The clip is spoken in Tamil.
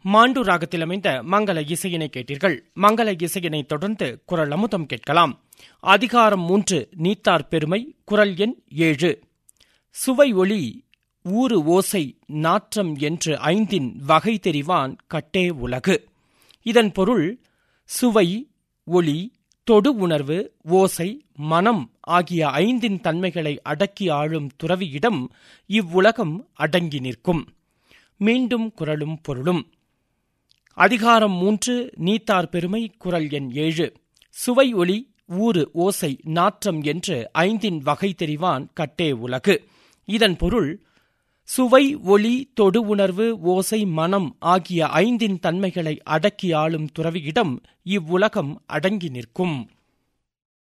மாண்டு ராகத்தில் அமைந்த மங்கள இசையினை கேட்டீர்கள் மங்கள இசையினை தொடர்ந்து குரல் அமுதம் கேட்கலாம் அதிகாரம் மூன்று நீத்தார் பெருமை குரல் எண் ஏழு சுவை ஒளி ஊறு ஓசை நாற்றம் என்று ஐந்தின் வகை தெரிவான் கட்டே உலகு இதன் பொருள் சுவை ஒளி தொடு உணர்வு ஓசை மனம் ஆகிய ஐந்தின் தன்மைகளை அடக்கி ஆளும் துறவியிடம் இவ்வுலகம் அடங்கி நிற்கும் மீண்டும் குரலும் பொருளும் அதிகாரம் மூன்று நீத்தார் பெருமை குரல் எண் ஏழு சுவை ஒளி ஊறு ஓசை நாற்றம் என்று ஐந்தின் வகை தெரிவான் கட்டே உலகு இதன் பொருள் சுவை ஒளி தொடு உணர்வு ஓசை மனம் ஆகிய ஐந்தின் தன்மைகளை அடக்கி ஆளும் துறவியிடம் இவ்வுலகம் அடங்கி நிற்கும்